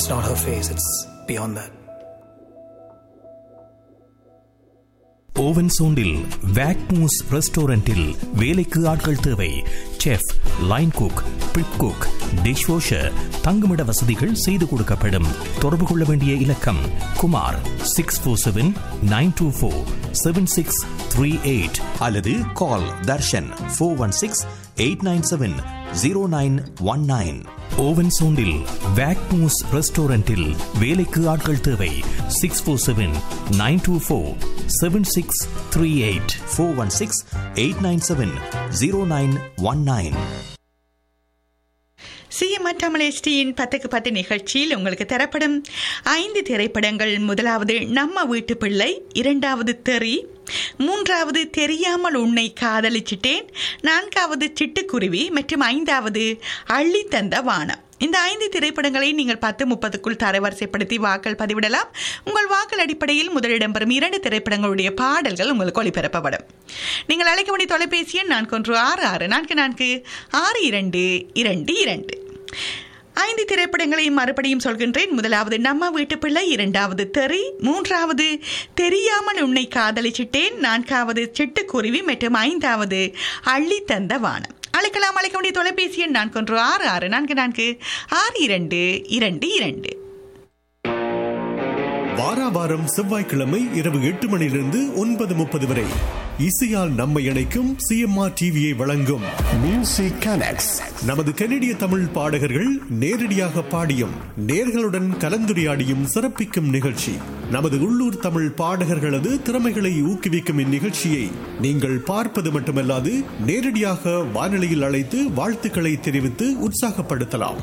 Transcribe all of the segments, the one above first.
It's not her face, it's beyond that. Owen சோண்டில் வேக்மூஸ் ரெஸ்டாரண்டில் வேலைக்கு ஆட்கள் தேவை chef line cook prep cook dish washer தங்குமிட வசதிகள் செய்து கொடுக்கப்படும் தொடர்பு கொள்ள வேண்டிய இலக்கம் Kumar six four seven nine two four seven six three eight அல்லது call Darshan four one six eight nine seven zero nine one nine Owen சோண்டில் வேக்மூஸ் ரெஸ்டாரண்டில் வேலைக்கு ஆட்கள் தேவை six four seven nine two four seven six three eight four one six eight nine seven zero nine one nine CMR Tamil பத்துக்கு பத்து நிகழ்ச்சியில் உங்களுக்கு தரப்படும் ஐந்து திரைப்படங்கள் முதலாவது நம்ம வீட்டு பிள்ளை இரண்டாவது தெறி மூன்றாவது தெரியாமல் உன்னை காதலிச்சிட்டேன் நான்காவது சிட்டுக்குருவி மற்றும் ஐந்தாவது அள்ளி தந்த வானம் இந்த ஐந்து திரைப்படங்களை நீங்கள் பத்து முப்பதுக்குள் தரவரிசைப்படுத்தி வாக்கள் பதிவிடலாம் உங்கள் வாக்கள் அடிப்படையில் முதலிடம் பெறும் இரண்டு திரைப்படங்களுடைய பாடல்கள் உங்களுக்கு ஒளிபரப்பப்படும் நீங்கள் அழைக்க வேண்டிய தொலைபேசி எண் நான்கு ஒன்று ஆறு ஆறு நான்கு நான்கு ஆறு இரண்டு இரண்டு இரண்டு ஐந்து திரைப்படங்களையும் மறுபடியும் சொல்கின்றேன் முதலாவது நம்ம வீட்டு பிள்ளை இரண்டாவது தெறி மூன்றாவது தெரியாமல் உன்னை காதலிச்சிட்டேன் நான்காவது சிட்டுக்குருவி மற்றும் ஐந்தாவது அள்ளி தந்த வானம் அழைக்கலாம் அழைக்க வேண்டிய தொலைபேசி எண் நான்கு ஒன்று ஆறு ஆறு நான்கு நான்கு ஆறு இரண்டு இரண்டு இரண்டு வாராவாரம் செவ்வாய்க்கிழமை இரவு எட்டு மணியிலிருந்து ஒன்பது முப்பது வரை இசையால் நம்மை இணைக்கும் சிஎம்ஆர் டிவியை வழங்கும் மியூசிக் கனெக்ட்ஸ் நமது கனடிய தமிழ் பாடகர்கள் நேரடியாக பாடியும் நேர்களுடன் கலந்துரையாடியும் சிறப்பிக்கும் நிகழ்ச்சி நமது உள்ளூர் தமிழ் பாடகர்களது திறமைகளை ஊக்குவிக்கும் இந்நிகழ்ச்சியை நீங்கள் பார்ப்பது மட்டுமல்லாது நேரடியாக வானொலியில் அழைத்து வாழ்த்துக்களை தெரிவித்து உற்சாகப்படுத்தலாம்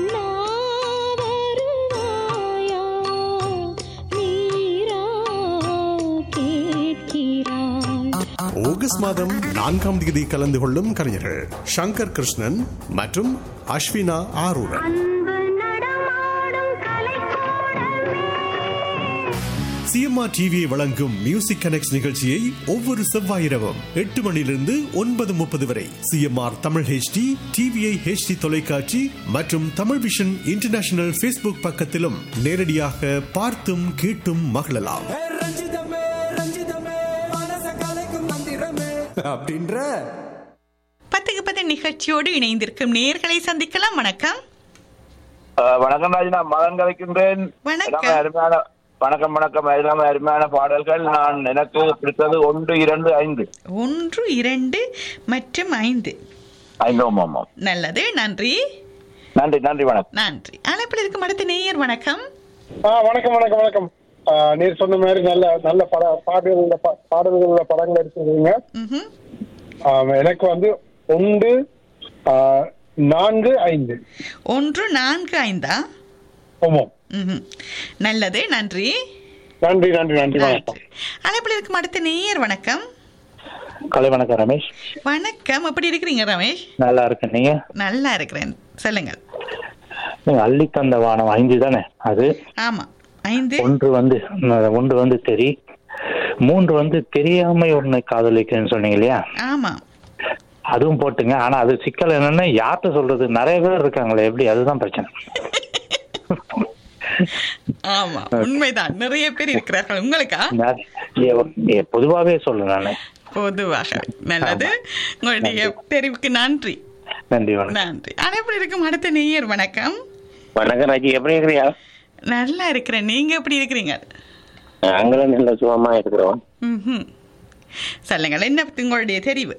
ஆகஸ்ட் மாதம் நான்காம் தேதி கலந்து கொள்ளும் கலைஞர்கள் சங்கர் கிருஷ்ணன் மற்றும் அஸ்வினா ஆரூரன் சிஎம்ஆர் டிவியை வழங்கும் மியூசிக் கனெக்ட் நிகழ்ச்சியை ஒவ்வொரு செவ்வாய் இரவும் எட்டு மணியிலிருந்து ஒன்பது முப்பது வரை CMR Tamil HD TVI HD தொலைக்காட்சி மற்றும் தமிழ் விஷன் இன்டர்நேஷனல் ஃபேஸ்புக் பக்கத்திலும் நேரடியாக பார்த்தும் கேட்டும் மகிழலாம் அப்படின்ற பத்துக்கு பத்து நிகழ்ச்சியோடு இணைந்திருக்கும் நேர்களை சந்திக்கலாம் வணக்கம் வணக்கம் ராஜ் நான் மகன் கலைக்கின்றேன் வணக்கம். அருமையான வணக்கம் வணக்கம் எல்லாமே அருமையான பாடல்கள் நான் எனக்கு பிடித்தது ஒன்று இரண்டு ஐந்து ஒன்று இரண்டு மற்றும் ஐந்து ஐந்து ஆமாம் ஆமாம் நல்லது நன்றி நன்றி நன்றி வணக்கம் நன்றி அழைப்பில் இருக்கும் அடுத்த நேயர் வணக்கம் ஆ வணக்கம் வணக்கம் வணக்கம் ஆ, நீர் சொன்ன மாதிரி நல்ல நல்ல பட பாடல்கள பாடல்கள படங்கள் எடுத்துருக்கீங்க ம்ஹும். ஆ, எனக்கு வந்து ஒன்று ஆ, நான்கு ஐந்து ஒன்று நான்கு ஐந்தா ஆமாம் ம்ஹும். நல்லது நன்றி நன்றி நன்றி நன்றி வணக்கம் நன்றி அழைப்பில் இருக்கும் அடுத்த நேயர் வணக்கம் கலை வணக்கம் ரமேஷ் வணக்கம் எப்படி இருக்கிறீங்க ரமேஷ் நல்லா இருக்கேன் நீங்க நல்லா இருக்கிறேன் சொல்லுங்கள் நீங்க அள்ளி தந்த வானம் ஐந்து தானே அது ஆமா ஐந்து ஒன்று வந்து ம், ஒன்று வந்து தெரி மூன்று வந்து தெரியாம உன்னை காதலிக்கிறேன்னு சொன்னீங்க இல்லையா ஆமா அதுவும் போட்டுங்க ஆனா அது சிக்கல் என்னன்னா யார்கிட்ட சொல்றது நிறைய பேர் இருக்காங்களே எப்படி அதுதான் பிரச்சனை ஆமா உண்மைதான் நிறைய பேர் இருக்கிறார்கள் உங்களுக்கா நான் ஏ- ஏ, பொதுவாவே சொல்றேன் நானு பொதுவாக நல்லது உங்களுடைய தெரிவுக்கு நன்றி நன்றி வணக்கம் நன்றி அனைவரும் இருக்கும் அடுத்த நேயர் வணக்கம் வணக்கம் ராஜி எப்படி இருக்கிறியா நல்லா இருக்கிறேன் நீங்க எப்படி இருக்கிறீங்க நாங்களும் நல்ல சுகமா இருக்கிறோம் ம்ஹும். சொல்லுங்கள் என்ன உங்களுடைய தெரிவு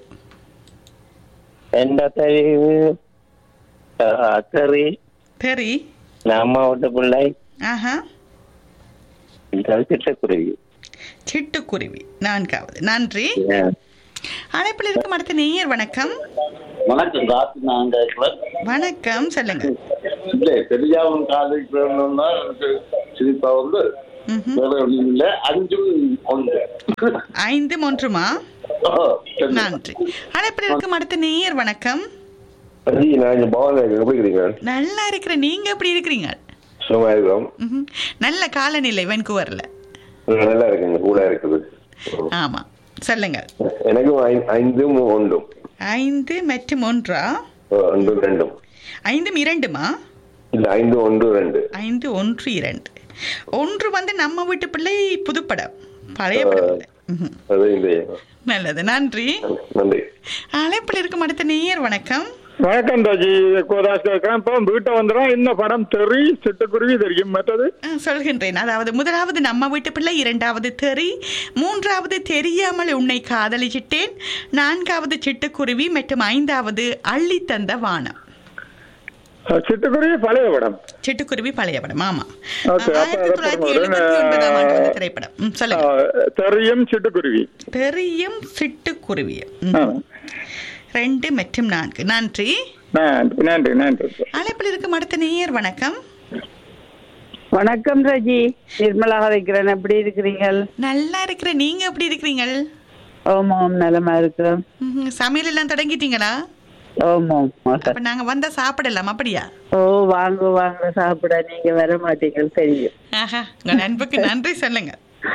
எந்த தெரிவு அஹ், சரி தெரி நம்ம விட்ட பிள்ளை ஆஹா இந்த சிட்டக்குருவி சிட்டுக்குருவி நான்காவது நன்றி அழைப்பில் இருக்கும் அடுத்த நேயர் வணக்கம் வணக்கம் ராத்து நாங்க வணக்கம் சொல்லுங்க இல்ல தெரியாம காதலிக்கிறோம்னா எனக்கு சிரிப்பா வந்து ம்ஹும். வேற ஒண்ணும் இல்ல அஞ்சும் ஒன்று ஐந்து ஒன்றுமா ஓ, சரி. நன்றி அழைப்பில் இருக்கும் அடுத்த நேயர் வணக்கம் அஜி நான் இங்க பவன் எப்படி இருக்கிறீங்க நல்லா இருக்கிற நீங்க எப்படி இருக்கிறீங்க சுகமா இருக்கிறோம் ம்ஹும். நல்ல காலநிலை வென்குவர்ல ம், நல்லா இருக்குங்க கூட இருக்குது ஆமா சொல்லுங்கள் எனக்கும் ஐ- ஐந்தும் ஒன்றும் ஐந்து மற்றும் ஒன்றா ஓ, ஒன்றும் ரெண்டும் ஐந்தும் இரண்டுமா இல்ல ஐந்து ஒன்று ரெண்டு ஐந்து ஒன்று இரண்டு ஒன்று வந்து நம்ம வீட்டு பிள்ளை புதுப்படம் பழைய படம் இல்லை. ம்ஹும். அது இந்த நல்லது நன்றி நன்றி அழைப்பில் இருக்கும் அடுத்த நேயர் வணக்கம் வணக்கம் ராஜி கோதாஸ் கேட்கிறேன் இப்போ வீட்டை வந்துடும் இந்த படம் தெரி சிட்டுக்குருவி தெரியும் மற்றது ஆ, சொல்கின்றேன் அதாவது முதலாவது நம்ம வீட்டு பிள்ளை இரண்டாவது தெரி மூன்றாவது தெரியாமல் உன்னை காதலிச்சிட்டேன் நான்காவது சிட்டுக்குருவி மற்றும் ஐந்தாவது அள்ளி தந்த வானம் சிட்டுக்குருவி பழைய படம் சிட்டுக்குருவி பழைய படம் ஆமா Okay, அப்ப ஆயிரத்தி அதை தொள்ளாயிரத்தி போடுங்க. எழுபத்தி ஒன்பதாம் ஆண்டு வந்த திரைப்படம் ம், சொல்லுங்க தெரியும் சிட்டுக்குருவி தெரியும் சிட்டுக்குருவி ஆ. ரெண்டு மற்றும் நான்கு நன்றி நன்றி நன்றி நன்றி அழைப்பில் இருக்கும் அடுத்த நேயர் வணக்கம் வணக்கம் ரஜி நிர்மலாக வைக்கிறேன் எப்படி இருக்கிறீர்கள் நல்லா இருக்கிற நீங்க எப்படி இருக்கிறீங்கள் ஓமாம் நலமா இருக்கிறோம் ம்ஹும். சமையல் எல்லாம் தொடங்கிட்டீங்களா ஓமாம் அப்ப நாங்க வந்தா சாப்பிடலாம் அப்படியா ஓ வாங்க வாங்க சாப்பிட நீங்க வர மாட்டீங்க தெரியும் ஆஹா உங்க அன்புக்கு நன்றி சொல்லுங்க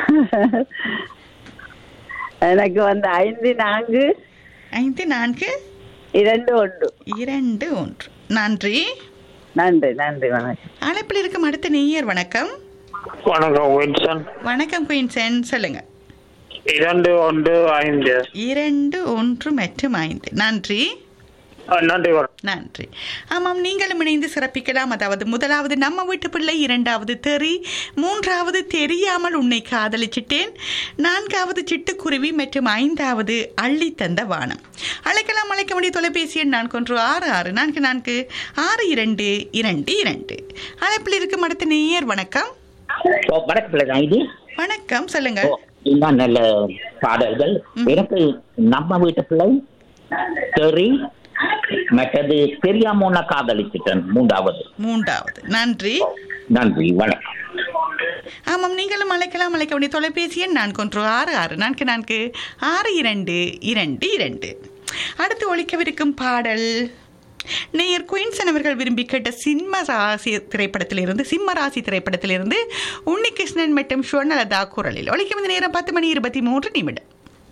எனக்கு வந்து ஐந்து நான்கு ஐந்து நான்கு இரண்டு ஒன்று இரண்டு ஒன்று நன்றி நன்றி நன்றி வணக்கம் அழைப்பில் இருக்கும் அடுத்த நேயர் வணக்கம் வணக்கம் வின்சன் வணக்கம் குயின்சன் சொல்லுங்க இரண்டு ஒன்று ஐந்து இரண்டு ஒன்று மற்றும் ஐந்து நன்றி நன்றி நன்றி ஆமாம் நீங்களும் இணைந்து சிறப்பிக்கலாம் அதாவது முதலாவது நம்ம வீட்டு பிள்ளை இரண்டாவது தெரி மூன்றாவது தெரியாமல் உன்னை காதலிச்சிட்டேன் நான்காவது சிட்டுக்குருவி மற்றும் ஐந்தாவது அள்ளி தந்த வானம் அழைக்கலாம் அழைக்க வேண்டிய தொலைபேசி எண் நான்கு ஒன்று ஆறு ஆறு நான்கு நான்கு ஆறு இரண்டு இரண்டு இரண்டு அழைப்பில் இருக்கும் அடுத்த நேயர் வணக்கம் வணக்கம் பிள்ளை இது வணக்கம் சொல்லுங்க இதுதான் நல்ல பாடல்கள் எனக்கு நம்ம வீட்டு பிள்ளை தெரி மற்றது தெரியாம உன்னை காதலிச்சிட்டேன் மூன்றாவது மூன்றாவது நன்றி நன்றி வணக்கம் ஆமாம் நீங்களும் அழைக்கலாம் அழைக்க வேண்டிய தொலைபேசி எண் நான்கு ஒன்று ஆறு ஆறு நான்கு நான்கு ஆறு இரண்டு இரண்டு இரண்டு அடுத்து ஒழிக்கவிருக்கும் பாடல் நேயர் குயின்சன் அவர்கள் விரும்பி கேட்ட சிம்ம ராசி திரைப்படத்திலிருந்து சிம்ம ராசி திரைப்படத்திலிருந்து உன்னிகிருஷ்ணன் மற்றும் சுவர்ணலதா குரலில் ஒழிக்கும் இந்த நேரம் பத்து மணி இருபத்தி மூன்று நிமிடம்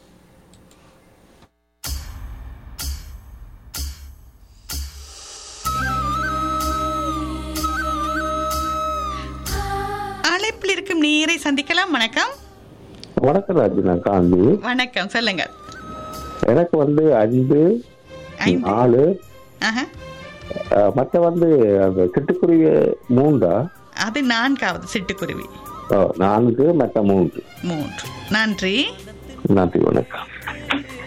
அழைப்பில் இருக்கும் நேரை சந்திக்கலாம் வணக்கம் வணக்கம் ராஜினா காந்தி வணக்கம் சொல்லுங்க எனக்கு வந்து அஞ்சு நாலு ஆஹா. அஹ், மற்ற வந்து அந்த சிட்டுக்குருவி மூன்றா அது நான்காவது சிட்டுக்குருவி ஓ, நான்கு மற்ற மூன்று மூன்று நன்றி நன்றி வணக்கம்